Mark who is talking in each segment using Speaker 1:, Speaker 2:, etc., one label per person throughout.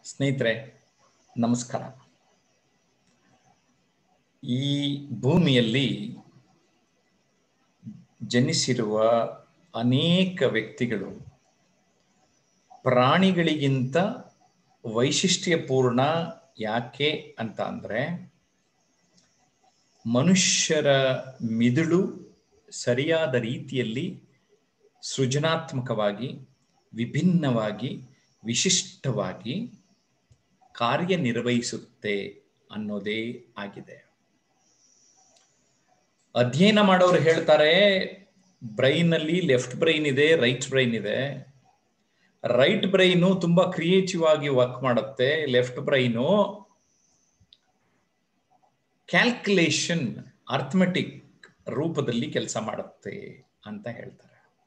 Speaker 1: ಸ್ನೇಹಿತರೆ ನಮಸ್ಕಾರ ಈ ಭೂಮಿಯಲ್ಲಿ ಜನಿಸಿರುವ ಅನೇಕ ವ್ಯಕ್ತಿಗಳು ಪ್ರಾಣಿಗಳಿಗಿಂತ ವೈಶಿಷ್ಟ್ಯಪೂರ್ಣ ಯಾಕೆ ಅಂತ ಅಂದರೆ ಮನುಷ್ಯರ ಮಿದುಳು ಸರಿಯಾದ ರೀತಿಯಲ್ಲಿ ಸೃಜನಾತ್ಮಕವಾಗಿ ವಿಭಿನ್ನವಾಗಿ ವಿಶಿಷ್ಟವಾಗಿ ಕಾರ್ಯನಿರ್ವಹಿಸುತ್ತೆ ಅನ್ನೋದೇ ಆಗಿದೆ ಅಧ್ಯಯನ ಮಾಡೋರು ಹೇಳ್ತಾರೆ ಬ್ರೈನ್ ಅಲ್ಲಿ ಲೆಫ್ಟ್ ಬ್ರೈನ್ ಇದೆ ರೈಟ್ ಬ್ರೈನ್ ಇದೆ ರೈಟ್ ಬ್ರೈನು ತುಂಬಾ ಕ್ರಿಯೇಟಿವ್ ಆಗಿ ವರ್ಕ್ ಮಾಡುತ್ತೆ ಲೆಫ್ಟ್ ಬ್ರೈನು ಕ್ಯಾಲ್ಕುಲೇಷನ್ ಅರ್ಥಮೆಟಿಕ್ ರೂಪದಲ್ಲಿ ಕೆಲಸ ಮಾಡುತ್ತೆ ಅಂತ ಹೇಳ್ತಾರೆ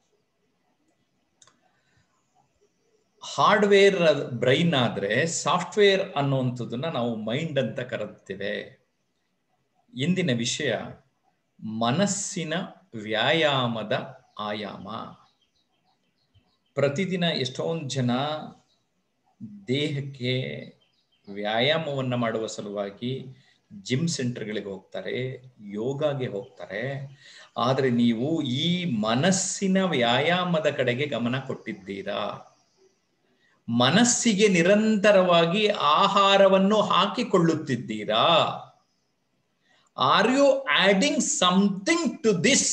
Speaker 1: ಹಾರ್ಡ್ವೇರ್ ಬ್ರೈನ್ ಆದ್ರೆ ಸಾಫ್ಟ್ವೇರ್ ಅನ್ನುವಂಥದ್ದನ್ನ ನಾವು ಮೈಂಡ್ ಅಂತ ಕರೆಯುತ್ತೇವೆ ಇಂದಿನ ವಿಷಯ ಮನಸ್ಸಿನ ವ್ಯಾಯಾಮದ ಆಯಾಮ ಪ್ರತಿದಿನ ಎಷ್ಟೊಂದು ಜನ ದೇಹಕ್ಕೆ ವ್ಯಾಯಾಮವನ್ನು ಮಾಡುವ ಸಲುವಾಗಿ ಜಿಮ್ ಸೆಂಟರ್ಗಳಿಗೆ ಹೋಗ್ತಾರೆ ಯೋಗಾಗೆ ಹೋಗ್ತಾರೆ ಆದರೆ ನೀವು ಈ ಮನಸ್ಸಿನ ವ್ಯಾಯಾಮದ ಕಡೆಗೆ ಗಮನ ಕೊಟ್ಟಿದ್ದೀರಾ ಮನಸ್ಸಿಗೆ ನಿರಂತರವಾಗಿ ಆಹಾರವನ್ನು ಹಾಕಿಕೊಳ್ಳುತ್ತಿದ್ದೀರಾ are you adding something to this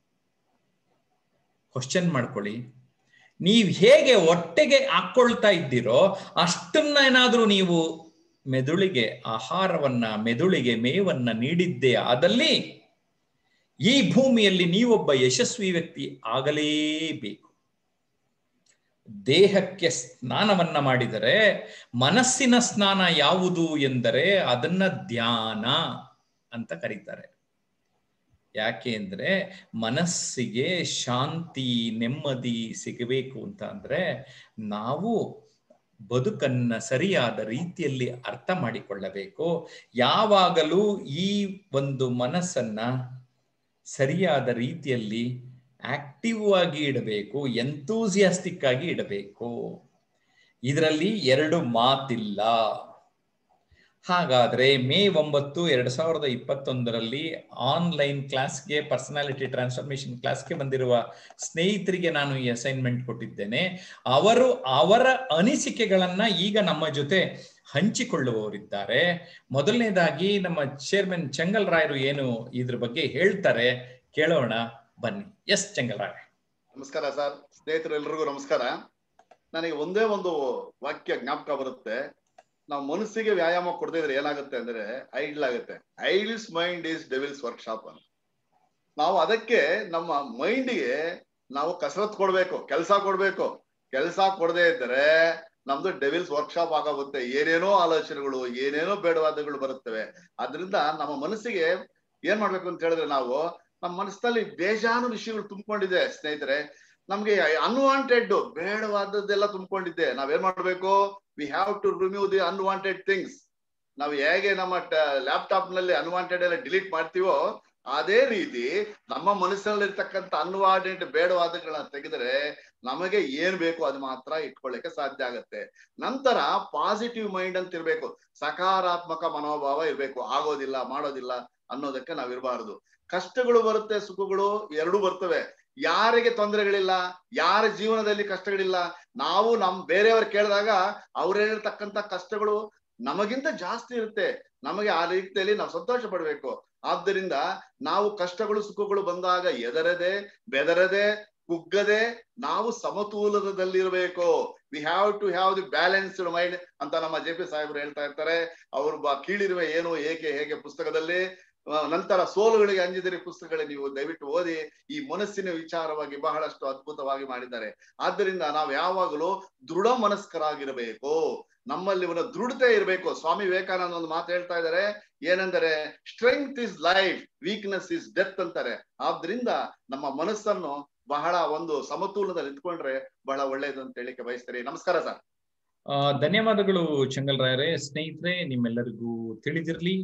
Speaker 1: question ಮಾಡ್ಕೊಳ್ಳಿ ನೀವು ಹೇಗೆ ಹೊಟ್ಟೆಗೆ ಹಾಕೊಳ್ತಾ ಇದ್ದೀರೋ ಅಷ್ಟನ್ನ ಏನಾದ್ರೂ ನೀವು ಮೆದುಳಿಗೆ ಆಹಾರವನ್ನ ಮೆದುಳಿಗೆ ಮೇವನ್ನ ನೀಡಿದ್ದೇ ಆದಲ್ಲಿ ಈ ಭೂಮಿಯಲ್ಲಿ ನೀವೊಬ್ಬ ಯಶಸ್ವಿ ವ್ಯಕ್ತಿ ಆಗಲೇಬೇಕು ದೇಹಕ್ಕೆ ಸ್ನಾನವನ್ನ ಮಾಡಿದರೆ ಮನಸ್ಸಿನ ಸ್ನಾನ ಯಾವುದು ಎಂದರೆ ಅದನ್ನ ಧ್ಯಾನ ಅಂತ ಕರೀತಾರೆ ಯಾಕೆ ಅಂದ್ರೆ ಮನಸ್ಸಿಗೆ ಶಾಂತಿ ನೆಮ್ಮದಿ ಸಿಗಬೇಕು ಅಂತ ಅಂದ್ರೆ ನಾವು ಬದುಕನ್ನ ಸರಿಯಾದ ರೀತಿಯಲ್ಲಿ ಅರ್ಥ ಮಾಡಿಕೊಳ್ಳಬೇಕು ಯಾವಾಗಲೂ ಈ ಒಂದು ಮನಸ್ಸನ್ನ ಸರಿಯಾದ ರೀತಿಯಲ್ಲಿ ಆಕ್ಟಿವ್ ಆಗಿ ಇಡಬೇಕು ಎಂತೂಸಿಯಾಸ್ಟಿಕ್ ಆಗಿ ಇಡಬೇಕು ಇದರಲ್ಲಿ ಎರಡು ಮಾತಿಲ್ಲ ಹಾಗಾದ್ರೆ ಮೇ ಒಂಬತ್ತು ಎರಡ್ ಸಾವಿರದ ಇಪ್ಪತ್ತೊಂದರಲ್ಲಿ ಆನ್ಲೈನ್ ಕ್ಲಾಸ್ಗೆ ಪರ್ಸನಾಲಿಟಿ ಟ್ರಾನ್ಸ್ಫಾರ್ಮೇಶನ್ ಕ್ಲಾಸ್ಗೆ ಬಂದಿರುವ ಸ್ನೇಹಿತರಿಗೆ ನಾನು ಈ ಅಸೈನ್ಮೆಂಟ್ ಕೊಟ್ಟಿದ್ದೇನೆ ಅವರು ಅವರ ಅನಿಸಿಕೆಗಳನ್ನ ಈಗ ನಮ್ಮ ಜೊತೆ ಹಂಚಿಕೊಳ್ಳುವವರಿದ್ದಾರೆ ಮೊದಲನೇದಾಗಿ ನಮ್ಮ ಚೇರ್ಮನ್ ಚೆಂಗಲ್ ರಾಯರು ಏನು ಇದ್ರ ಬಗ್ಗೆ ಹೇಳ್ತಾರೆ ಕೇಳೋಣ ಬನ್ನಿ ಎಸ್ ಚೆಂಗಲ್ ರಾಯ್
Speaker 2: ನಮಸ್ಕಾರ ಸರ್ ಸ್ನೇಹಿತರು ಎಲ್ರಿಗೂ ನಮಸ್ಕಾರ ನನಗೆ ಒಂದೇ ಒಂದು ವಾಕ್ಯ ಜ್ಞಾಪಕ ಬರುತ್ತೆ ನಾವು ಮನಸ್ಸಿಗೆ ವ್ಯಾಯಾಮ ಕೊಡದೇ ಇದ್ರೆ ಏನಾಗುತ್ತೆ ಅಂದ್ರೆ ಐಡ್ಲ್ ಆಗುತ್ತೆ idles mind is devil's workshop ಅಂತ ನಾವು ಅದಕ್ಕೆ ನಮ್ಮ ಮೈಂಡ್ಗೆ ನಾವು ಕಸರತ್ ಕೊಡ್ಬೇಕು ಕೆಲಸ ಕೊಡ್ಬೇಕು ಕೆಲಸ ಕೊಡದೇ ಇದ್ದರೆ ನಮ್ದು ಡೆವಿಲ್ಸ್ ವರ್ಕ್ಶಾಪ್ ಆಗೋಗುತ್ತೆ ಏನೇನೋ ಆಲೋಚನೆಗಳು ಏನೇನೋ ಬೇಡವಾದಗಳು ಬರುತ್ತವೆ ಅದರಿಂದ ನಮ್ಮ ಮನಸ್ಸಿಗೆ ಏನ್ ಮಾಡ್ಬೇಕು ಅಂತ ಹೇಳಿದ್ರೆ ನಾವು ನಮ್ಮ ಮನಸ್ಸಿನಲ್ಲಿ ಬೇಜಾನು ವಿಷಯಗಳು ತುಂಬಿಕೊಂಡಿದೆ ಸ್ನೇಹಿತರೆ ನಮ್ಗೆ ಅನ್ವಾಂಟೆಡ್ ಬೇಡವಾದದ್ದೆಲ್ಲ ತುಂಬಿಕೊಂಡಿದ್ದೆ ನಾವೇನ್ ಮಾಡ್ಬೇಕು we have to remove the unwanted things ನಾವು ಹೇಗೆ ನಮ್ಮ ಲ್ಯಾಪ್ಟಾಪ್ ನಲ್ಲಿ ಅನ್ವಾಂಟೆಡ್ ಎಲ್ಲ ಡಿಲೀಟ್ ಮಾಡ್ತೀವೋ ಅದೇ ರೀತಿ ನಮ್ಮ ಮನಸ್ಸಿನಲ್ಲಿ ಇರ್ತಕ್ಕಂಥ ಅನ್ವಾಂಟೆಡ್ ಬೇಡವಾದಗಳನ್ನ ತೆಗೆದ್ರೆ ನಮಗೆ ಏನ್ ಬೇಕು ಅದು ಮಾತ್ರ ಇಟ್ಕೊಳ್ಳಿಕ್ಕೆ ಸಾಧ್ಯ ಆಗತ್ತೆ ನಂತರ ಪಾಸಿಟಿವ್ ಮೈಂಡ್ ಅಂತ ಇರ್ಬೇಕು ಸಕಾರಾತ್ಮಕ ಮನೋಭಾವ ಇರ್ಬೇಕು ಆಗೋದಿಲ್ಲ ಮಾಡೋದಿಲ್ಲ ಅನ್ನೋದಕ್ಕೆ ನಾವ್ ಇರಬಾರದು ಕಷ್ಟಗಳು ಬರುತ್ತೆ ಸುಖಗಳು ಎರಡೂ ಬರ್ತವೆ ಯಾರಿಗೆ ತೊಂದರೆಗಳಿಲ್ಲ ಯಾರ ಜೀವನದಲ್ಲಿ ಕಷ್ಟಗಳಿಲ್ಲ ನಾವು ನಮ್ ಬೇರೆಯವ್ರು ಕೇಳಿದಾಗ ಅವ್ರು ಹೇಳಿರ್ತಕ್ಕಂಥ ಕಷ್ಟಗಳು ನಮಗಿಂತ ಜಾಸ್ತಿ ಇರುತ್ತೆ ನಮಗೆ ಆ ರೀತಿಯಲ್ಲಿ ನಾವು ಸಂತೋಷ ಪಡ್ಬೇಕು ಆದ್ದರಿಂದ ನಾವು ಕಷ್ಟಗಳು ಸುಖಗಳು ಬಂದಾಗ ಎದರದೆ ಬೆದರದೆ ಕುಗ್ಗದೆ ನಾವು ಸಮತೋಲನದಲ್ಲಿರ್ಬೇಕು we have to have the balanced mind ಅಂತ ನಮ್ಮ ಜೆ ಪಿ ಸಾಹೇಬರು ಹೇಳ್ತಾ ಇರ್ತಾರೆ ಅವರು ಕೀಳಿರುವೆ ಏನು ಏಕೆ ಹೇಗೆ ಪುಸ್ತಕದಲ್ಲಿ ನಂತರ ಸೋಲುಗಳಿಗೆ ಅಂಜಿದರೆ ಪುಸ್ತಕಗಳೇ ನೀವು ದಯವಿಟ್ಟು ಓದಿ ಈ ಮನಸ್ಸಿನ ವಿಚಾರವಾಗಿ ಬಹಳಷ್ಟು ಅದ್ಭುತವಾಗಿ ಮಾಡಿದ್ದಾರೆ ಆದ್ದರಿಂದ ನಾವು ಯಾವಾಗಲೂ ದೃಢ ಮನಸ್ಕರಾಗಿರಬೇಕು ನಮ್ಮಲ್ಲಿ ಒಂದು ದೃಢತೆ ಇರಬೇಕು ಸ್ವಾಮಿ ವಿವೇಕಾನಂದ ಒಂದು ಮಾತು ಹೇಳ್ತಾ ಇದ್ದಾರೆ ಏನೆಂದರೆ strength is life weakness is death ಅಂತಾರೆ ಆದ್ರಿಂದ ನಮ್ಮ ಮನಸ್ಸನ್ನು ಬಹಳ ಒಂದು ಸಮತೋಲನದಲ್ಲಿ ಇಟ್ಕೊಂಡ್ರೆ ಬಹಳ ಒಳ್ಳೇದು ಅಂತ ಹೇಳಿಕೆ ಬಯಸ್ತಾರೆ ನಮಸ್ಕಾರ ಸರ್
Speaker 1: ಧನ್ಯವಾದಗಳು ಚಂಗಲ್ ರಾಯರೇ ಸ್ನೇಹಿತರೆ ನಿಮ್ಮೆಲ್ಲರಿಗೂ ತಿಳಿದಿರ್ಲಿ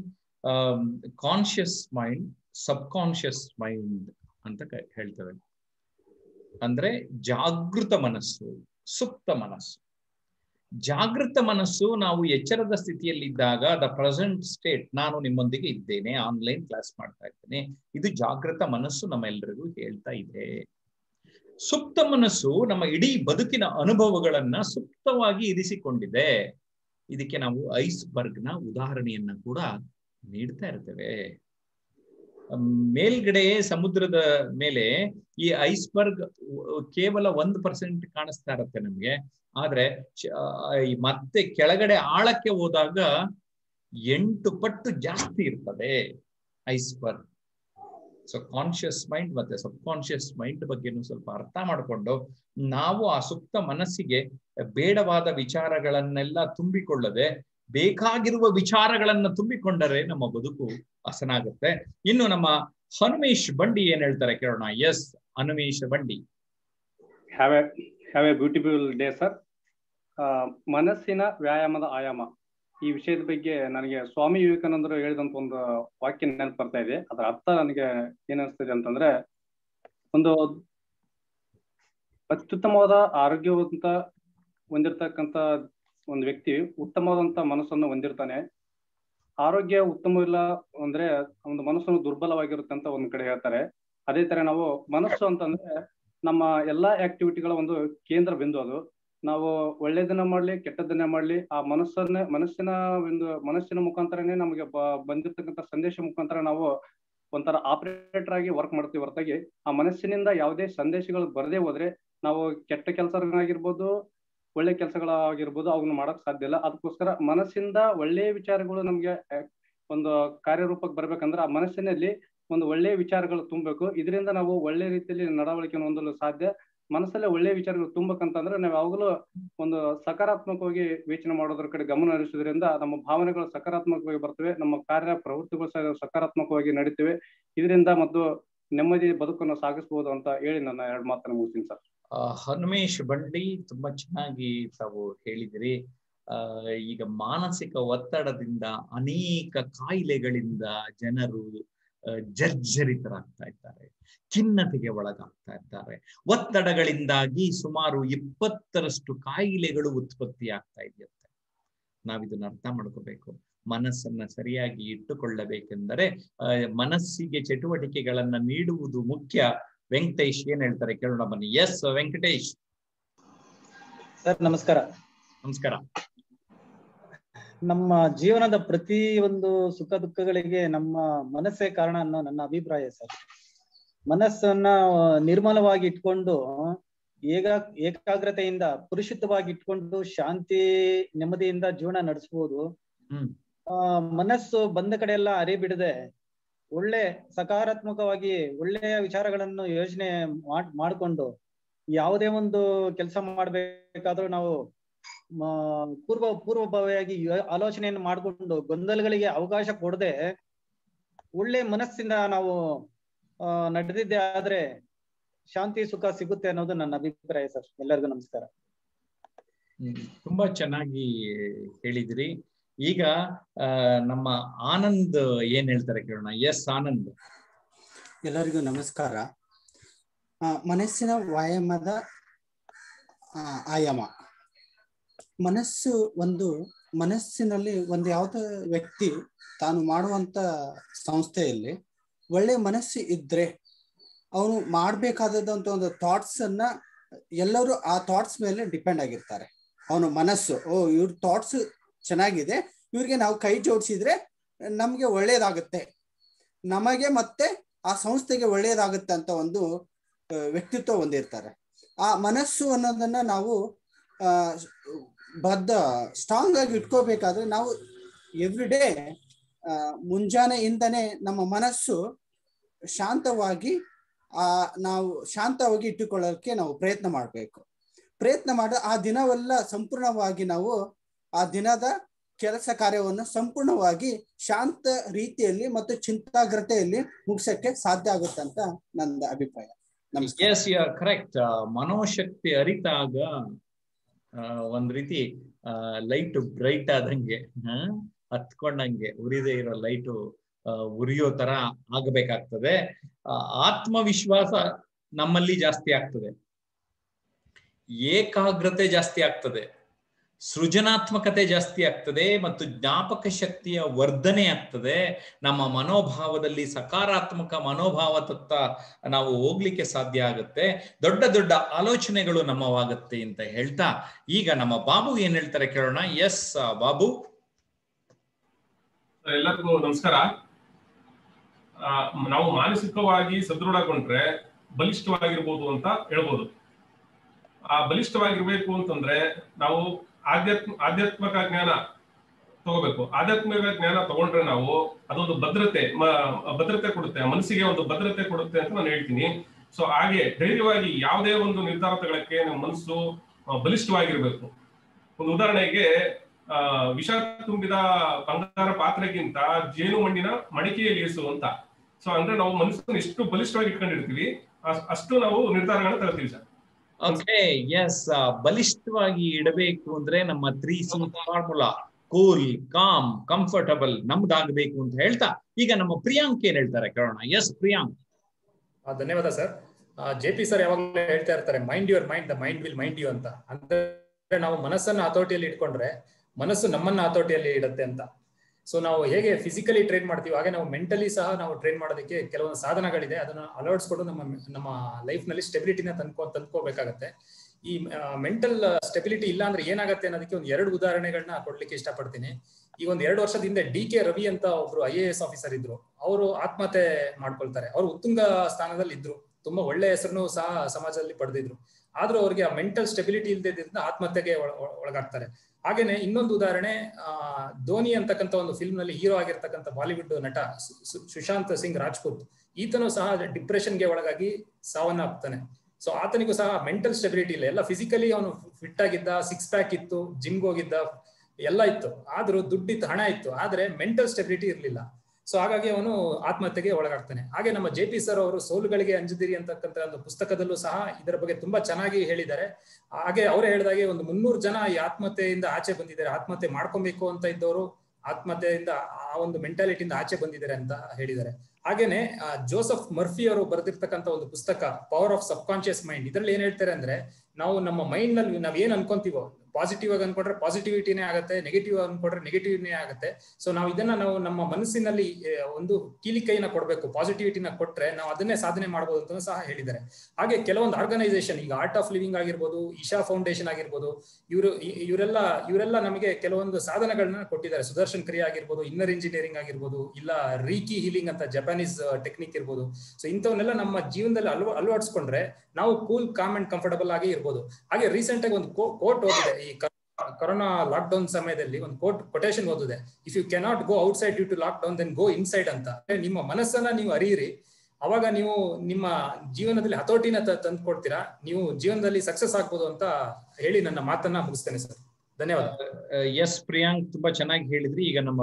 Speaker 1: conscious mind subconscious mind ಅಂತ ಹೇಳ್ತೇವೆ ಅಂದ್ರೆ ಜಾಗೃತ ಮನಸ್ಸು ಸುಪ್ತ ಮನಸ್ಸು ಜಾಗೃತ ಮನಸ್ಸು ನಾವು ಎಚ್ಚರದ ಸ್ಥಿತಿಯಲ್ಲಿದ್ದಾಗ ದ ಪ್ರೆಸೆಂಟ್ ಸ್ಟೇಟ್ ನಾನು ನಿಮ್ಮೊಂದಿಗೆ ಇದ್ದೇನೆ ಆನ್ಲೈನ್ ಕ್ಲಾಸ್ ಮಾಡ್ತಾ ಇದ್ದೇನೆ ಇದು ಜಾಗೃತ ಮನಸ್ಸು ನಮ್ಮೆಲ್ಲರಿಗೂ ಹೇಳ್ತಾ ಇದೆ ಸುಪ್ತ ಮನಸ್ಸು ನಮ್ಮ ಇಡೀ ಬದುಕಿನ ಅನುಭವಗಳನ್ನ ಸುಪ್ತವಾಗಿ ಇರಿಸಿಕೊಂಡಿದೆ ಇದಕ್ಕೆ ನಾವು ಐಸ್ ಬರ್ಗ್ನ ಉದಾಹರಣೆಯನ್ನ ಕೂಡ ನೀಡ್ತಾ ಇರ್ತೇವೆ ಮೇಲ್ಗಡೆ ಸಮುದ್ರದ ಮೇಲೆ ಈ ಐಸ್ಬರ್ಗ್ ಕೇವಲ ಒಂದು ಪರ್ಸೆಂಟ್ ಕಾಣಿಸ್ತಾ ಇರುತ್ತೆ ನಮ್ಗೆ ಆದ್ರೆ ಮತ್ತೆ ಕೆಳಗಡೆ ಆಳಕ್ಕೆ ಹೋದಾಗ ಎಂಟು ಪಟ್ಟು ಜಾಸ್ತಿ ಇರ್ತದೆ ಐಸ್ಬರ್ಗ್ ಸೊ ಕಾನ್ಶಿಯಸ್ ಮೈಂಡ್ ಮತ್ತೆ ಸಬ್ ಕಾನ್ಶಿಯಸ್ ಮೈಂಡ್ ಬಗ್ಗೆನೂ ಸ್ವಲ್ಪ ಅರ್ಥ ಮಾಡಿಕೊಂಡು ನಾವು ಆ ಸುಪ್ತ ಮನಸ್ಸಿಗೆ ಬೇಡವಾದ ವಿಚಾರಗಳನ್ನೆಲ್ಲ ತುಂಬಿಕೊಳ್ಳದೆ ಬೇಕಾಗಿರುವ ವಿಚಾರಗಳನ್ನ ತುಂಬಿಕೊಂಡರೆ ನಮ್ಮ ಬದುಕು ಹಸನಾಗುತ್ತೆ ಇನ್ನು ನಮ್ಮ ಹನುಮೇಶ್ ಬಂಡಿ ಏನ್ ಹೇಳ್ತಾರೆ ಕೇಳೋಣ S Hanumesh Bandi
Speaker 3: have a have a beautiful day sir ಮನಸ್ಸಿನ ವ್ಯಾಯಾಮದ ಆಯಾಮ ಈ ವಿಷಯದ ಬಗ್ಗೆ ನನಗೆ ಸ್ವಾಮಿ ವಿವೇಕಾನಂದರು ಹೇಳಿದಂತ ಒಂದು ವಾಕ್ಯ ನೆನಪು ಬರ್ತಾ ಇದೆ ಅದರ ಅರ್ಥ ನನಗೆ ಏನಿಸ್ತದೆ ಅಂತಂದ್ರೆ ಒಂದು ಅತ್ಯುತ್ತಮವಾದ ಆರೋಗ್ಯವಂತ ಹೊಂದಿರತಕ್ಕಂತ ಒಂದು ವ್ಯಕ್ತಿ ಉತ್ತಮವಾದಂತ ಮನಸ್ಸನ್ನು ಹೊಂದಿರ್ತಾನೆ ಆರೋಗ್ಯ ಉತ್ತಮವಿಲ್ಲ ಅಂದ್ರೆ ಒಂದು ಮನಸ್ಸನ್ನು ದುರ್ಬಲವಾಗಿರುತ್ತೆ ಅಂತ ಒಂದ್ ಕಡೆ ಹೇಳ್ತಾರೆ ಅದೇ ತರ ನಾವು ಮನಸ್ಸು ಅಂತಂದ್ರೆ ನಮ್ಮ ಎಲ್ಲಾ ಆಕ್ಟಿವಿಟಿಗಳ ಒಂದು ಕೇಂದ್ರ ಬಿಂದು ಅದು ನಾವು ಒಳ್ಳೇದನ್ನ ಮಾಡ್ಲಿ ಕೆಟ್ಟದನ್ನ ಮಾಡ್ಲಿ ಆ ಮನಸ್ಸನ್ನ ಮನಸ್ಸಿನ ಒಂದು ಮನಸ್ಸಿನ ಮುಖಾಂತರನೇ ನಮಗೆ ಬಂದಿರ್ತಕ್ಕಂಥ ಸಂದೇಶ ಮುಖಾಂತರ ನಾವು ಒಂಥರ ಆಪರೇಟರ್ ಆಗಿ ವರ್ಕ್ ಮಾಡ್ತೀವಿ ಹೊರತಾಗಿ ಆ ಮನಸ್ಸಿನಿಂದ ಯಾವುದೇ ಸಂದೇಶಗಳು ಬರದೇ ಹೋದ್ರೆ ನಾವು ಕೆಟ್ಟ ಕೆಲಸಗಳಾಗಿರ್ಬೋದು ಒಳ್ಳೆ ಕೆಲಸಗಳಾಗಿರ್ಬೋದು ಅವನ್ನ ಮಾಡಕ್ ಸಾಧ್ಯ ಇಲ್ಲ ಅದಕ್ಕೋಸ್ಕರ ಮನಸ್ಸಿಂದ ಒಳ್ಳೆಯ ವಿಚಾರಗಳು ನಮ್ಗೆ ಒಂದು ಕಾರ್ಯರೂಪಕ್ಕೆ ಬರ್ಬೇಕಂದ್ರೆ ಆ ಮನಸ್ಸಿನಲ್ಲಿ ಒಂದು ಒಳ್ಳೆಯ ವಿಚಾರಗಳು ತುಂಬಬೇಕು ಇದರಿಂದ ನಾವು ಒಳ್ಳೆ ರೀತಿಯಲ್ಲಿ ನಡವಳಿಕೆಯನ್ನು ಹೊಂದಲು ಸಾಧ್ಯ ಮನಸ್ಸಲ್ಲೇ ಒಳ್ಳೆಯ ವಿಚಾರಗಳು ತುಂಬಬೇಕಂತಂದ್ರೆ ನಾವು ಯಾವಾಗಲೂ ಒಂದು ಸಕಾರಾತ್ಮಕವಾಗಿ ಯೋಚನೆ ಮಾಡೋದ್ರ ಕಡೆ ಗಮನ ಹರಿಸೋದ್ರಿಂದ ನಮ್ಮ ಭಾವನೆಗಳು ಸಕಾರಾತ್ಮಕವಾಗಿ ಬರ್ತವೆ ನಮ್ಮ ಕಾರ್ಯ ಪ್ರವೃತ್ತಿಗಳು ಸಹ ಸಕಾರಾತ್ಮಕವಾಗಿ ನಡೀತವೆ ಇದರಿಂದ ಮತ್ತು ನೆಮ್ಮದಿ ಬದುಕನ್ನು ಸಾಗಿಸಬಹುದು ಅಂತ ಹೇಳಿ ನನ್ನ ಎರಡು ಮಾತನ್ನು ಮುಗಿಸ್ತೀನಿ ಸರ್
Speaker 1: ಹನುಮೇಶ್ ಬಂಡಿ ತುಂಬಾ ಚೆನ್ನಾಗಿ ತಾವು ಹೇಳಿದಿರಿ ಆ ಈಗ ಮಾನಸಿಕ ಒತ್ತಡದಿಂದ ಅನೇಕ ಕಾಯಿಲೆಗಳಿಂದ ಜನರು ಜರ್ಜರಿತರಾಗ್ತಾ ಇದ್ದಾರೆ ಖಿನ್ನತೆಗೆ ಒಳಗಾಗ್ತಾ ಇದ್ದಾರೆ ಒತ್ತಡಗಳಿಂದಾಗಿ ಸುಮಾರು ಇಪ್ಪತ್ತರಷ್ಟು ಕಾಯಿಲೆಗಳು ಉತ್ಪತ್ತಿ ಆಗ್ತಾ ಇದೆಯಂತೆ ನಾವಿದನ್ನ ಅರ್ಥ ಮಾಡ್ಕೋಬೇಕು ಮನಸ್ಸನ್ನ ಸರಿಯಾಗಿ ಇಟ್ಟುಕೊಳ್ಳಬೇಕೆಂದರೆ ಮನಸ್ಸಿಗೆ ಚಟುವಟಿಕೆಗಳನ್ನ ನೀಡುವುದು ಮುಖ್ಯ ವೆಂಕಟೇಶ್ ಏನ್ ಹೇಳ್ತಾರೆ ಕೇಳೋಣ ಬನ್ನಿ ಎಸ್ ವೆಂಕಟೇಶ್
Speaker 4: ಸರ್ ನಮಸ್ಕಾರ
Speaker 1: ನಮಸ್ಕಾರ
Speaker 4: ನಮ್ಮ ಜೀವನದ ಪ್ರತಿ ಒಂದು ಸುಖ ದುಃಖಗಳಿಗೆ ನಮ್ಮ ಮನಸ್ಸೇ ಕಾರಣ ಅನ್ನೋ ನನ್ನ ಅಭಿಪ್ರಾಯ ಸರ್ ಮನಸ್ಸನ್ನ ನಿರ್ಮಲವಾಗಿ ಇಟ್ಕೊಂಡು ಏಕ ಏಕಾಗ್ರತೆಯಿಂದ ಪುರುಷಿತವಾಗಿ ಇಟ್ಕೊಂಡು ಶಾಂತಿ ನೆಮ್ಮದಿಯಿಂದ ಜೀವನ ನಡೆಸಬಹುದು ಆ ಮನಸ್ಸು ಬಂದ ಕಡೆ ಎಲ್ಲ ಅರೆ ಬಿಡದೆ ಒಳ್ಳೆ ಸಕಾರಾತ್ಮಕವಾಗಿ ಒಳ್ಳೆಯ ವಿಚಾರಗಳನ್ನು ಯೋಚನೆ ಮಾಡ್ ಮಾಡ್ಕೊಂಡು ಯಾವುದೇ ಒಂದು ಕೆಲಸ ಮಾಡ್ಬೇಕಾದ್ರೂ ನಾವು ಪೂರ್ವ ಪೂರ್ವಭಾವಿಯಾಗಿ ಆಲೋಚನೆಯನ್ನು ಮಾಡಿಕೊಂಡು ಗೊಂದಲಗಳಿಗೆ ಅವಕಾಶ ಕೊಡದೆ ಒಳ್ಳೆ ಮನಸ್ಸಿಂದ ನಾವು ಆ ನಡೆದಿದ್ದೆ ಆದ್ರೆ ಶಾಂತಿ ಸುಖ ಸಿಗುತ್ತೆ ಅನ್ನೋದು ನನ್ನ ಅಭಿಪ್ರಾಯ ಸರ್ ಎಲ್ಲರಿಗೂ ನಮಸ್ಕಾರ
Speaker 1: ತುಂಬಾ ಚೆನ್ನಾಗಿ ಹೇಳಿದ್ರಿ ಈಗ ಆ ನಮ್ಮ ಆನಂದ್ ಏನ್ ಹೇಳ್ತಾರೆ ಕೇಳೋಣ ಎಸ್ ಆನಂದ್
Speaker 5: ಎಲ್ಲರಿಗೂ ನಮಸ್ಕಾರ ಮನಸ್ಸಿನ ವ್ಯಾಯಾಮದ ಆಯಾಮ ಮನಸ್ಸು ಒಂದು ಮನಸ್ಸಿನಲ್ಲಿ ಒಂದು ಯಾವುದೇ ವ್ಯಕ್ತಿ ತಾನು ಮಾಡುವಂತ ಸಂಸ್ಥೆಯಲ್ಲಿ ಒಳ್ಳೆ ಮನಸ್ಸು ಇದ್ರೆ ಅವನು ಮಾಡ್ಬೇಕಾದಂತ ಒಂದು ಥಾಟ್ಸ್ ಅನ್ನ ಎಲ್ಲರೂ ಆ ಥಾಟ್ಸ್ ಮೇಲೆ ಡಿಪೆಂಡ್ ಆಗಿರ್ತಾರೆ ಅವನು ಮನಸ್ಸು ಓ ಇವ್ರ ಥಾಟ್ಸ್ ಚೆನ್ನಾಗಿದೆ ಇವ್ರಿಗೆ ನಾವು ಕೈ ಜೋಡಿಸಿದ್ರೆ ನಮ್ಗೆ ಒಳ್ಳೇದಾಗುತ್ತೆ ನಮಗೆ ಮತ್ತೆ ಆ ಸಂಸ್ಥೆಗೆ ಒಳ್ಳೇದಾಗುತ್ತೆ ಅಂತ ಒಂದು ವ್ಯಕ್ತಿತ್ವ ಹೊಂದಿರ್ತಾರೆ ಆ ಮನಸ್ಸು ಅನ್ನೋದನ್ನ ನಾವು ಆ ಬದ್ಧ ಸ್ಟ್ರಾಂಗ್ ಆಗಿ ಇಟ್ಕೋಬೇಕಾದ್ರೆ ನಾವು ಎವ್ರಿ ಡೇ ಮುಂಜಾನೆಯಿಂದನೇ ನಮ್ಮ ಮನಸ್ಸು ಶಾಂತವಾಗಿ ಆ ನಾವು ಶಾಂತವಾಗಿ ಇಟ್ಟುಕೊಳ್ಳೋಕೆ ನಾವು ಪ್ರಯತ್ನ ಮಾಡಬೇಕು ಪ್ರಯತ್ನ ಮಾಡಿ ಆ ದಿನವೆಲ್ಲ ಸಂಪೂರ್ಣವಾಗಿ ನಾವು ಆ ದಿನದ ಕೆಲಸ ಕಾರ್ಯವನ್ನು ಸಂಪೂರ್ಣವಾಗಿ ಶಾಂತ ರೀತಿಯಲ್ಲಿ ಮತ್ತು ಚಿಂತಾಗ್ರತೆಯಲ್ಲಿ ಮುಗಿಸಕ್ಕೆ ಸಾಧ್ಯ ಆಗುತ್ತೆ ಅಂತ ನನ್ನ ಅಭಿಪ್ರಾಯ
Speaker 1: ಎಸ್ ಯು ಆರ್ ಕರೆಕ್ಟ್ ಮನೋಶಕ್ತಿ ಅರಿತಾಗ ಒಂದ್ ರೀತಿ ಲೈಟ್ ಬ್ರೈಟ್ ಆದಂಗೆ ಹತ್ಕೊಂಡಂಗೆ ಉರಿದೇ ಇರೋ ಲೈಟು ಉರಿಯೋ ತರ ಆಗಬೇಕಾಗ್ತದೆ ಆತ್ಮವಿಶ್ವಾಸ ನಮ್ಮಲ್ಲಿ ಜಾಸ್ತಿ ಆಗ್ತದೆ ಏಕಾಗ್ರತೆ ಜಾಸ್ತಿ ಆಗ್ತದೆ ಸೃಜನಾತ್ಮಕತೆ ಜಾಸ್ತಿ ಆಗ್ತದೆ ಮತ್ತು ಜ್ಞಾಪಕ ಶಕ್ತಿಯ ವರ್ಧನೆ ಆಗ್ತದೆ ನಮ್ಮ ಮನೋಭಾವದಲ್ಲಿ ಸಕಾರಾತ್ಮಕ ಮನೋಭಾವದತ್ತ ನಾವು ಹೋಗ್ಲಿಕ್ಕೆ ಸಾಧ್ಯ ಆಗುತ್ತೆ ದೊಡ್ಡ ದೊಡ್ಡ ಆಲೋಚನೆಗಳು ನಮ್ಮವಾಗುತ್ತೆ ಅಂತ ಹೇಳ್ತಾ ಈಗ ನಮ್ಮ ಬಾಬು ಏನ್ ಹೇಳ್ತಾರೆ ಕೇಳೋಣ ಎಸ್ ಬಾಬು
Speaker 6: ಎಲ್ಲರಿಗೂ ನಮಸ್ಕಾರ ಆ, ನಾವು ಮಾನಸಿಕವಾಗಿ ಸದೃಢಗೊಂಡ್ರೆ ಬಲಿಷ್ಠವಾಗಿರ್ಬೋದು ಅಂತ ಹೇಳ್ಬೋದು ಆ ಬಲಿಷ್ಠವಾಗಿರ್ಬೇಕು ಅಂತಂದ್ರೆ ನಾವು ಆಧ್ಯಾತ್ಮ ಆಧ್ಯಾತ್ಮಿಕ ಜ್ಞಾನ ತಗೋಬೇಕು ಆಧ್ಯಾತ್ಮಿಕ ಜ್ಞಾನ ತಗೊಂಡ್ರೆ ನಾವು ಅದೊಂದು ಭದ್ರತೆ ಮ- ಭದ್ರತೆ ಕೊಡುತ್ತೆ ಮನಸ್ಸಿಗೆ ಒಂದು ಭದ್ರತೆ ಕೊಡುತ್ತೆ ಅಂತ ನಾನು ಹೇಳ್ತೀನಿ ಸೊ ಹಾಗೆ ಧೈರ್ಯವಾಗಿ ಯಾವುದೇ ಒಂದು ನಿರ್ಧಾರ ತಗೊಳಕ್ಕೆ ನಮ್ಮ ಮನಸ್ಸು ಆ, ಬಲಿಷ್ಠವಾಗಿರ್ಬೇಕು ಒಂದು ಉದಾಹರಣೆಗೆ ಆ ವಿಷ ತುಂಬಿದ ಬಂಗಾರ ಪಾತ್ರೆಗಿಂತ ಜೇನು ಮಣ್ಣಿನ ಮಡಿಕೆಯಲ್ಲಿ ಇರಿಸು ಅಂತ ಸೊ ಅಂದ್ರೆ ನಾವು ಮನಸ್ಸನ್ನು ಎಷ್ಟು ಬಲಿಷ್ಠವಾಗಿ ಇಟ್ಕೊಂಡಿರ್ತೀವಿ ಅಸ್- ಅಷ್ಟು ನಾವು ನಿರ್ಧಾರಗಳನ್ನ ತಗೋತೀವಿ ಸರ್
Speaker 1: ಓಕೆ ಎಸ್ ಬಲಿಷ್ಠವಾಗಿ ಇಡಬೇಕು ಅಂದ್ರೆ ನಮ್ಮ three C formula cool calm comfortable ನಮ್ದಾಗಬೇಕು ಅಂತ ಹೇಳ್ತಾ ಈಗ ನಮ್ಮ ಪ್ರಿಯಾಂಕ್ ಏನ್ ಹೇಳ್ತಾರೆ ಕೇಳೋಣ ಎಸ್ ಪ್ರಿಯಾಂಕ್
Speaker 7: ಆ, ಧನ್ಯವಾದ ಸರ್ ಜೆ ಪಿ ಸರ್ ಯಾವಾಗಲೂ ಹೇಳ್ತಾ ಇರ್ತಾರೆ mind your mind the mind will mind you ಅಂತ ಅಂದ್ರೆ ನಾವು ಮನಸ್ಸನ್ನ ಹತೋಟಿಯಲ್ಲಿ ಇಟ್ಕೊಂಡ್ರೆ ಮನಸ್ಸು ನಮ್ಮನ್ನ ಹತೋಟಿಯಲ್ಲಿ ಇಡುತ್ತೆ ಅಂತ ಸೊ ನಾವು ಹೇಗೆ ಫಿಸಿಕಲಿ ಟ್ರೈನ್ ಮಾಡ್ತೀವಿ ಹಾಗೆ ನಾವು ಮೆಂಟಲಿ ಸಹ ನಾವು ಟ್ರೈನ್ ಮಾಡೋದಕ್ಕೆ ಕೆಲವೊಂದು ಸಾಧನಗಳಿದೆ ಅದನ್ನ ಅಳವಡಿಸ್ಕೊಂಡು ನಮ್ಮ ನಮ್ಮ ಲೈಫ್ ನಲ್ಲಿ ಸ್ಟೆಬಿಲಿಟಿನ ತಂದ್ಕೊ ತಂದ್ಕೋಬೇಕಾಗತ್ತೆ ಈ ಮೆಂಟಲ್ ಸ್ಟೆಬಿಲಿಟಿ ಇಲ್ಲ ಅಂದ್ರೆ ಏನಾಗುತ್ತೆ ಅನ್ನೋದಕ್ಕೆ ಒಂದು ಎರಡು ಉದಾಹರಣೆಗಳನ್ನ ಕೊಡ್ಲಿಕ್ಕೆ ಇಷ್ಟಪಡ್ತೀನಿ ಈಗ ಒಂದ್ ಎರಡು ವರ್ಷದ ಹಿಂದೆ ಡಿ ಕೆ ರವಿ ಅಂತ ಒಬ್ರು ಐ ಎ ಎಸ್ ಆಫೀಸರ್ ಇದ್ರು ಅವರು ಆತ್ಮಹತ್ಯೆ ಮಾಡ್ಕೊಳ್ತಾರೆ ಅವರು ಉತ್ತುಂಗ ಸ್ಥಾನದಲ್ಲಿ ಇದ್ರು ತುಂಬಾ ಒಳ್ಳೆ ಹೆಸರನ್ನು ಸಹ ಸಮಾಜದಲ್ಲಿ ಪಡೆದಿದ್ರು ಆದ್ರೂ ಅವ್ರಿಗೆ ಆ ಮೆಂಟಲ್ ಸ್ಟೆಬಿಲಿಟಿ ಇಲ್ಲದಿದ್ದರಿಂದ ಆತ್ಮಹತ್ಯೆಗೆ ಒಳ- ಒಳ- ಒಳಗಾಗ್ತಾರೆ ಹಾಗೇನೆ ಇನ್ನೊಂದು ಉದಾಹರಣೆ ಆ ಧೋನಿ ಅಂತಕ್ಕಂಥ ಒಂದು ಫಿಲ್ಮ್ ನಲ್ಲಿ ಹೀರೋ ಆಗಿರ್ತಕ್ಕಂಥ ಬಾಲಿವುಡ್ ನಟ ಸು- ಸು- ಸುಶಾಂತ್ ಸಿಂಗ್ ರಾಜ್ಪೂತ್ ಈತನು ಸಹ ಡಿಪ್ರೆಷನ್ಗೆ ಒಳಗಾಗಿ ಸಾವನ್ನಪ್ತಾನೆ ಸೊ ಆತನಿಗೂ ಸಹ ಮೆಂಟಲ್ ಸ್ಟೆಬಿಲಿಟಿ ಇಲ್ಲ ಎಲ್ಲ ಫಿಸಿಕಲಿ ಅವನು ಫಿಟ್ ಆಗಿದ್ದ ಸಿಕ್ಸ್ ಪ್ಯಾಕ್ ಇತ್ತು ಜಿಮ್ಗೆ ಹೋಗಿದ್ದ ಎಲ್ಲ ಇತ್ತು ಆದ್ರೂ ದುಡ್ಡಿತ್ತು ಹಣ ಇತ್ತು ಆದ್ರೆ ಮೆಂಟಲ್ ಸ್ಟೆಬಿಲಿಟಿ ಇರಲಿಲ್ಲ ಸೊ ಹಾಗಾಗಿ ಅವನು ಆತ್ಮಹತ್ಯೆಗೆ ಒಳಗಾಗ್ತಾನೆ ಹಾಗೆ ನಮ್ಮ ಜೆ ಪಿ ಸರ್ ಅವರು ಸೋಲುಗಳಿಗೆ ಅಂಜದಿರಿ ಅಂತಕ್ಕಂಥ ಒಂದು ಪುಸ್ತಕದಲ್ಲೂ ಸಹ ಇದರ ಬಗ್ಗೆ ತುಂಬಾ ಚೆನ್ನಾಗಿ ಹೇಳಿದ್ದಾರೆ ಹಾಗೆ ಅವರೇ ಹೇಳಿದಾಗೆ ಒಂದು ಮುನ್ನೂರು ಜನ ಈ ಆತ್ಮಹತ್ಯೆಯಿಂದ ಆಚೆ ಬಂದಿದ್ದಾರೆ ಆತ್ಮಹತ್ಯೆ ಮಾಡ್ಕೊಬೇಕು ಅಂತ ಇದ್ದವರು ಆತ್ಮಹತ್ಯೆಯಿಂದ ಆ ಒಂದು ಮೆಂಟಾಲಿಟಿಯಿಂದ ಆಚೆ ಬಂದಿದ್ದಾರೆ ಅಂತ ಹೇಳಿದ್ದಾರೆ ಹಾಗೇನೆ ಆ, ಜೋಸಫ್ ಮರ್ಫಿ ಅವರು ಬರೆದಿರ್ತಕ್ಕಂಥ ಒಂದು ಪುಸ್ತಕ power of subconscious mind ಇದ್ರಲ್ಲಿ ಏನ್ ಹೇಳ್ತಾರೆ ಅಂದ್ರೆ ನಾವು ನಮ್ಮ ಮೈಂಡ್ ನಲ್ಲಿ ನಾವ್ ಏನ್ ಅನ್ಕೊಂತೀವೋ ಪಾಸಿಟಿವ್ ಆಗಿ ಅನ್ಕೊಂಡ್ರೆ ಪಾಸಿಟಿವಿಟಿನೇ ಆಗುತ್ತೆ ನೆಗೆಟಿವ್ ಅನ್ಕೊಂಡ್ರೆ ನೆಗೆಟಿವ್ನೇ ಆಗುತ್ತೆ ಸೊ ನಾವು ಇದನ್ನ ನಾವು ನಮ್ಮ ಮನಸ್ಸಿನಲ್ಲಿ ಆ, ಒಂದು ಕೀಲಿಕೈನ ಕೊಡ್ಬೇಕು ಪಾಸಿಟಿವಿಟಿನ ಕೊಟ್ರೆ ನಾವು ಅದನ್ನೇ ಸಾಧನೆ ಮಾಡಬಹುದು ಅಂತ ಸಹ ಹೇಳಿದ್ದಾರೆ ಹಾಗೆ ಕೆಲವೊಂದು ಆರ್ಗನೈಸೇಷನ್ ಈಗ ಆರ್ಟ್ ಆಫ್ ಲಿವಿಂಗ್ ಆಗಿರ್ಬೋದು ಇಶಾ ಫೌಂಡೇಶನ್ ಆಗಿರ್ಬೋದು ಇವರು ಇವರೆಲ್ಲ ಇವರೆಲ್ಲ ನಮಗೆ ಕೆಲವೊಂದು ಸಾಧನಗಳನ್ನ ಕೊಟ್ಟಿದ್ದಾರೆ ಸುದರ್ಶನ್ ಕ್ರಿಯೆ ಆಗಿರ್ಬೋದು ಇನ್ನರ್ ಇಂಜಿನಿಯರಿಂಗ್ ಆಗಿರ್ಬೋದು ಇಲ್ಲ ರೀಕಿ ಹೀಲಿಂಗ್ ಅಂತ ಜಪಾನೀಸ್ ಟೆಕ್ನಿಕ್ ಇರ್ಬೋದು ಸೊ ಇಂಥವನ್ನೆಲ್ಲ ನಮ್ಮ ಜೀವನದಲ್ಲಿ ಅಳವ ಅಳವಡಿಸ್ಕೊಂಡ್ರೆ ನಾವು ಕೂಲ್ ಕಾಮ್ ಅಂಡ್ ಕಂಫರ್ಟಬಲ್ ಆಗಿ ಇರ್ಬೋದು ಹಾಗೆ ರೀಸೆಂಟ್ ಆಗಿ ಒಂದು ಕೋರ್ಟ್ ಓದಿದೆ ಈ ಕೊರೋನಾ ಲಾಕ್ ಡೌನ್ ಸಮಯದಲ್ಲಿ ಒಂದು ಕೋರ್ಟ್ ಕೊಟೇಶನ್ ಓದಿದೆ if you cannot go outside due to lockdown then go inside ಅಂತ ಅಂದ್ರೆ ನಿಮ್ಮ ಮನಸ್ಸನ್ನ ನೀವು ಅರಿಯಿರಿ ಅವಾಗ ನೀವು ನಿಮ್ಮ ಜೀವನದಲ್ಲಿ ಹತೋಟಿನ ತಂದು ಕೊಡ್ತೀರಾ ನೀವು ಜೀವನದಲ್ಲಿ ಸಕ್ಸಸ್ ಆಗ್ಬೋದು ಅಂತ ಹೇಳಿ ನನ್ನ ಮಾತನ್ನ ಮುಗಿಸ್ತೇನೆ ಸರ್ ಧನ್ಯವಾದ
Speaker 1: ಎಸ್ ಪ್ರಿಯಾಂಕ್ ತುಂಬಾ ಚೆನ್ನಾಗಿ ಹೇಳಿದ್ರಿ ಈಗ ನಮ್ಮ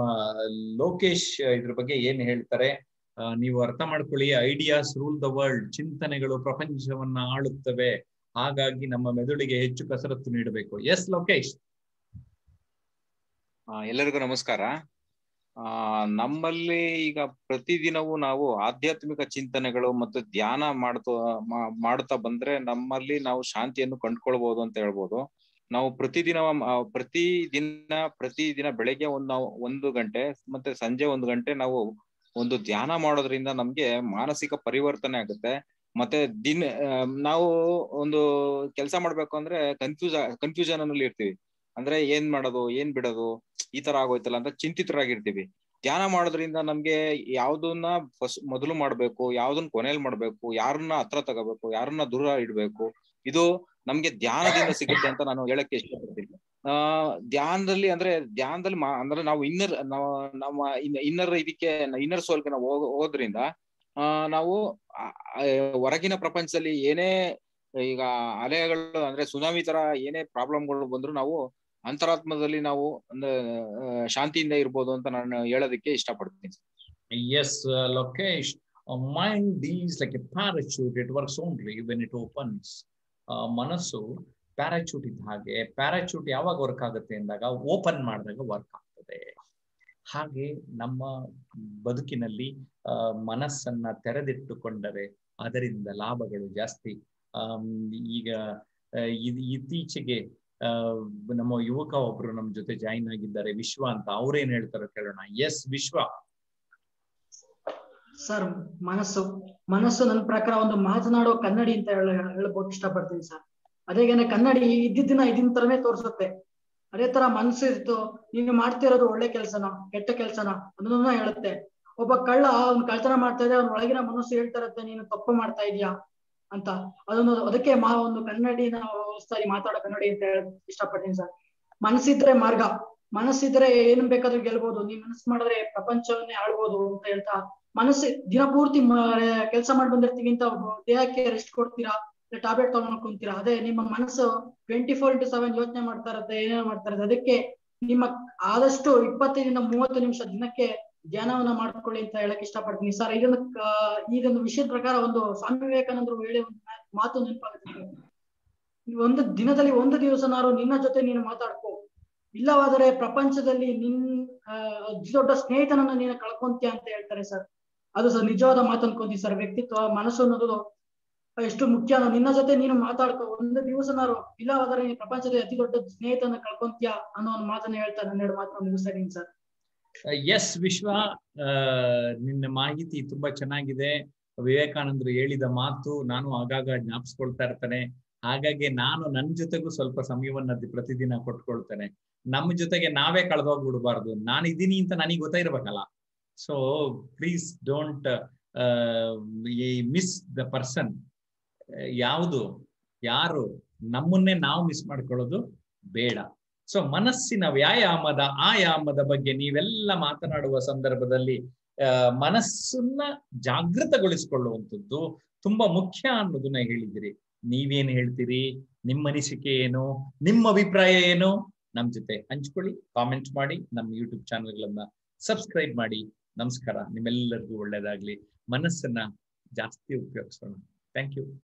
Speaker 1: ಲೋಕೇಶ್ ಇದ್ರ ಬಗ್ಗೆ ಏನ್ ಹೇಳ್ತಾರೆ ಆ, ನೀವು ಅರ್ಥ ಮಾಡ್ಕೊಳ್ಳಿ ಐಡಿಯಾಸ್ ರೂಲ್ ದ ವರ್ಲ್ಡ್ ಚಿಂತನೆಗಳು ಪ್ರಪಂಚವನ್ನ ಆಳುತ್ತವೆ ಹಾಗಾಗಿ ನಮ್ಮ ಮೆದುಳಿಗೆ ಹೆಚ್ಚು ಕಸರತ್ತು ನೀಡಬೇಕು ಎಸ್ ಲೋಕೇಶ್
Speaker 8: ಆ, ಎಲ್ಲರಿಗೂ ನಮಸ್ಕಾರ ಆ ನಮ್ಮಲ್ಲಿ ಈಗ ಪ್ರತಿದಿನವೂ ನಾವು ಆಧ್ಯಾತ್ಮಿಕ ಚಿಂತನೆಗಳು ಮತ್ತು ಧ್ಯಾನ ಮಾಡ್ತಾ ಮಾ- ಮಾಡ್ತಾ ಬಂದ್ರೆ ನಮ್ಮಲ್ಲಿ ನಾವು ಶಾಂತಿಯನ್ನು ಕಂಡುಕೊಳ್ಬಹುದು ಅಂತ ಹೇಳ್ಬೋದು ನಾವು ಪ್ರತಿದಿನ ಆ, ಪ್ರತಿದಿನ ಪ್ರತಿದಿನ ಬೆಳಗ್ಗೆ ಒಂದು ನಾವು ಒಂದು ಗಂಟೆ ಮತ್ತೆ ಸಂಜೆ ಒಂದು ಗಂಟೆ ನಾವು ಒಂದು ಧ್ಯಾನ ಮಾಡೋದ್ರಿಂದ ನಮ್ಗೆ ಮಾನಸಿಕ ಪರಿವರ್ತನೆ ಆಗುತ್ತೆ ಮತ್ತೆ ದಿನ ಆ, ನಾವು ಒಂದು ಕೆಲಸ ಮಾಡ್ಬೇಕು ಅಂದ್ರೆ ಕನ್ಫ್ಯೂಸ್ ಕನ್ಫ್ಯೂಷನ್ ಅಲ್ಲಿ ಇರ್ತೀವಿ ಅಂದ್ರೆ ಏನ್ ಮಾಡೋದು ಏನ್ ಬಿಡೋದು ಈ ತರ ಆಗೋಯ್ತಲ್ಲ ಅಂತ ಚಿಂತಿತರಾಗಿರ್ತೀವಿ ಧ್ಯಾನ ಮಾಡೋದ್ರಿಂದ ನಮ್ಗೆ ಯಾವ್ದನ್ನ ಫಸ್ಟ್ ಮೊದಲು ಮಾಡ್ಬೇಕು ಯಾವ್ದನ್ನ ಕೊನೆಯಲ್ಲಿ ಮಾಡ್ಬೇಕು ಯಾರನ್ನ ಹತ್ರ ತಗೋಬೇಕು ಯಾರನ್ನ ದೂರ ಇಡ್ಬೇಕು ಇದು ನಮ್ಗೆ ಧ್ಯಾನದಿಂದ ಸಿಗುತ್ತೆ ಅಂತ ನಾನು ಹೇಳಕ್ಕೆ ಇಷ್ಟಪಡ್ತೀನಿ ಆ ಧ್ಯಾನದಲ್ಲಿ ಅಂದ್ರೆ ಧ್ಯಾನದಲ್ಲಿ ಮಾ- ಅಂದ್ರೆ ನಾವು ಇನ್ನರ್ ನಮ್ಮ ಇನ್ನರ್ ಇದಕ್ಕೆ ಇನ್ನರ್ ಸೋಲ್ಗೆ ನಾವು ಹೋಗ್- ಹೋಗೋದ್ರಿಂದ ಆ ನಾವು ಆ- ಆ ಹೊರಗಿನ ಪ್ರಪಂಚದಲ್ಲಿ ಏನೇ ಈಗ ಅಲೆಗಳು ಅಂದ್ರೆ ಸುನಾಮಿ ತರ ಏನೇ ಪ್ರಾಬ್ಲಮ್ಗಳು ಬಂದ್ರು ನಾವು ಅಂತರಾತ್ಮದಲ್ಲಿ ನಾವು ಒಂದು ಆ, ಶಾಂತಿಯಿಂದ ಇರ್ಬೋದು ಅಂತ ನಾನು ಹೇಳೋದಕ್ಕೆ ಇಷ್ಟಪಡ್ತೀನಿ
Speaker 1: Yes, uh, Lokesh, uh, mind is like a parachute. It works only when it opens. Uh, ಮನಸ್ಸು ಪ್ಯಾರಾಚೂಟ್ ಇದ್ದ ಹಾಗೆ ಪ್ಯಾರಾಚೂಟ್ ಯಾವಾಗ ವರ್ಕ್ ಆಗುತ್ತೆ ಅಂದಾಗ ಓಪನ್ ಮಾಡಿದಾಗ ವರ್ಕ್ ಆಗ್ತದೆ ಹಾಗೆ ನಮ್ಮ ಬದುಕಿನಲ್ಲಿ ಆ, ಮನಸ್ಸನ್ನ ತೆರೆದಿಟ್ಟುಕೊಂಡರೆ ಅದರಿಂದ ಲಾಭಗಳು ಜಾಸ್ತಿ ಆಮ್, ಈಗ ಆ, ಇದ್- ಇತ್ತೀಚೆಗೆ ಆ, ನಮ್ಮ ಯುವಕ ಒಬ್ರು ನಮ್ ಜೊತೆ ಜಾಯಿನ್ ಆಗಿದ್ದಾರೆ ವಿಶ್ವ ಅಂತ ಅವ್ರೇನ್ ಹೇಳ್ತಾರೋ ಕೇಳೋಣ ಎಸ್ ವಿಶ್ವ
Speaker 9: ಸರ್ ಮನಸ್ಸು ಮನಸ್ಸು ನನ್ನ ಪ್ರಕಾರ ಒಂದು ಮಾತನಾಡೋ ಕನ್ನಡಿ ಅಂತ ಹೇಳ ಹೇಳ್ಬೋದು ಇಷ್ಟಪಡ್ತೀನಿ ಸರ್ ಅದೇಗೇನೆ ಕನ್ನಡಿ ಇದ್ದಿದ್ದನ್ನ ಇದಿನ ತರನೇ ತೋರಿಸುತ್ತೆ ಅದೇ ತರ ಮನಸ್ಸು ಇತ್ತು ನೀನು ಮಾಡ್ತಿರೋದು ಒಳ್ಳೆ ಕೆಲ್ಸನ ಕೆಟ್ಟ ಕೆಲ್ಸನ ಅದನ್ನ ಹೇಳುತ್ತೆ ಒಬ್ಬ ಕಳ್ಳ ಅವ್ನ್ ಕಳ್ತನ ಮಾಡ್ತಾ ಇದ್ರೆ ಅವ್ನ ಒಳಗಿನ ಮನಸ್ಸು ಹೇಳ್ತಾ ಇರತ್ತೆ ನೀನು ತಪ್ಪು ಮಾಡ್ತಾ ಇದೀಯಾ ಅಂತ ಅದೊಂದು ಅದಕ್ಕೆ ಮಾ ಒಂದು ಕನ್ನಡಿನ ಸರಿ ಮಾತಾಡೋ ಕನ್ನಡಿ ಅಂತ ಹೇಳ ಇಷ್ಟಪಡ್ತೀನಿ ಸರ್ ಮನಸ್ಸಿದ್ರೆ ಮಾರ್ಗ ಮನಸ್ಸಿದ್ರೆ ಏನ್ ಬೇಕಾದ್ರೂ ಗೆಲ್ಬಹುದು ನೀವ್ ಮನಸ್ಸು ಮಾಡಿದ್ರೆ ಪ್ರಪಂಚವನ್ನೇ ಆಳ್ಬೋದು ಅಂತ ಹೇಳ್ತಾ ಮನಸ್ಸು ದಿನಪೂರ್ತಿ ಕೆಲಸ ಮಾಡಿ ಬಂದಿರ್ತೀವಿ ಅಂತ ದೇಹಕ್ಕೆ ರೆಸ್ಟ್ ಕೊಡ್ತೀರಾ ಟ್ಯಾಬ್ಲೆಟ್ ತಗೊಂಡ್ ಕುಂತೀರಾ ಅದೇ ನಿಮ್ಮ ಮನಸ್ಸು ಟ್ವೆಂಟಿ ಫೋರ್ ಇಂಟು ಸೆವೆನ್ ಯೋಚನೆ ಮಾಡ್ತಾ ಇರತ್ತೆ ಏನೇನೋ ಮಾಡ್ತಾ ಇರತ್ತೆ ಅದಕ್ಕೆ ನಿಮ್ಮ ಆದಷ್ಟು ಇಪ್ಪತ್ತೈದರಿಂದ ಮೂವತ್ತು ನಿಮಿಷ ದಿನಕ್ಕೆ ಧ್ಯಾನವನ್ನ ಮಾಡ್ಕೊಳ್ಳಿ ಅಂತ ಹೇಳಕ್ ಇಷ್ಟಪಡ್ತೀನಿ ಸರ್ ಇದನ್ನ ಕ- ಇದೊಂದು ವಿಷಯದ ಪ್ರಕಾರ ಒಂದು ಸ್ವಾಮಿ ವಿವೇಕಾನಂದರು ಹೇಳಿ ಒಂದು ಮಾತು ನೆನಪಾಗುತ್ತೆ ಒಂದು ದಿನದಲ್ಲಿ ಒಂದು ದಿವಸನಾರು ನಿನ್ನ ಜೊತೆ ನೀನು ಮಾತಾಡ್ಕೋ ಇಲ್ಲವಾದರೆ ಪ್ರಪಂಚದಲ್ಲಿ ನಿನ್ ಆ, ಅತಿ ದೊಡ್ಡ ಸ್ನೇಹಿತನನ್ನ ನೀನು ಕಳ್ಕೊಂತೀಯ ಅಂತ ಹೇಳ್ತಾರೆ ಸರ್ ಅದು ಸರ್ ನಿಜವಾದ ಮಾತು ಅನ್ಕೊಂತೀವಿ ಸರ್ ವ್ಯಕ್ತಿತ್ವ ಮನಸ್ಸು ಅನ್ನೋದು ಎಷ್ಟು ಮುಖ್ಯ ನಿನ್ನ ಜೊತೆ ನೀನು ಮಾತಾಡ್ಕೋ ಒಂದು ದಿವಸನಾರು ಇಲ್ಲವಾದರೆ ನೀನು ಪ್ರಪಂಚದಲ್ಲಿ ಅತಿ ದೊಡ್ಡ ಸ್ನೇಹಿತನ ಕಳ್ಕೊಂತೀಯ ಅನ್ನೋ ಒಂದು ಮಾತನ್ನ ಹೇಳ್ತಾ ನನ್ನೆರಡು ಮಾತನ್ನ ಮುಗಿಸ್ತೀನಿ ಸರ್
Speaker 1: ಎಸ್ ವಿಶ್ವ ಆ, ನಿನ್ನ ಮಾಹಿತಿ ತುಂಬಾ ಚೆನ್ನಾಗಿದೆ ವಿವೇಕಾನಂದರು ಹೇಳಿದ ಮಾತು ನಾನು ಆಗಾಗ ಜ್ಞಾಪಿಸ್ಕೊಳ್ತಾ ಇರ್ತೇನೆ ಹಾಗಾಗಿ ನಾನು ನನ್ನ ಜೊತೆಗೂ ಸ್ವಲ್ಪ ಸಮಯವನ್ನ ದಿ- ಪ್ರತಿದಿನ ಕೊಟ್ಕೊಳ್ತೇನೆ ನಮ್ಮ ಜೊತೆಗೆ ನಾವೇ ಕಳೆದೋಗ್ಬಿಡ್ಬಾರ್ದು ನಾನು ಇದ್ದೀನಿ ಅಂತ ನನಗೆ ಗೊತ್ತಾಗಿರ್ಬೇಕಲ್ಲ so please don't miss the person ಯಾವುದು ಯಾರು ನಮ್ಮನ್ನೇ ನಾವು ಮಿಸ್ ಮಾಡ್ಕೊಳ್ಳೋದು ಬೇಡ ಸೊ ಮನಸ್ಸಿನ ವ್ಯಾಯಾಮದ ಆಯಾಮದ ಬಗ್ಗೆ ನೀವೆಲ್ಲ ಮಾತನಾಡುವ ಸಂದರ್ಭದಲ್ಲಿ ಆ, ಮನಸ್ಸನ್ನ ಜಾಗೃತಗೊಳಿಸಿಕೊಳ್ಳುವಂಥದ್ದು ತುಂಬಾ ಮುಖ್ಯ ಅನ್ನೋದನ್ನ ಹೇಳಿದಿರಿ ನೀವೇನ್ ಹೇಳ್ತೀರಿ ನಿಮ್ಮ ಅನಿಸಿಕೆ ಏನು ನಿಮ್ಮ ಅಭಿಪ್ರಾಯ ಏನು ನಮ್ ಜೊತೆ ಹಂಚ್ಕೊಳ್ಳಿ ಕಾಮೆಂಟ್ ಮಾಡಿ ನಮ್ಮ ಯೂಟ್ಯೂಬ್ ಚಾನೆಲ್ಗಳನ್ನ ಸಬ್ಸ್ಕ್ರೈಬ್ ಮಾಡಿ ನಮಸ್ಕಾರ ನಿಮ್ಮೆಲ್ಲರಿಗೂ ಒಳ್ಳೇದಾಗ್ಲಿ ಮನಸ್ಸನ್ನ ಜಾಸ್ತಿ ಉಪಯೋಗಿಸೋಣ ಥ್ಯಾಂಕ್ ಯು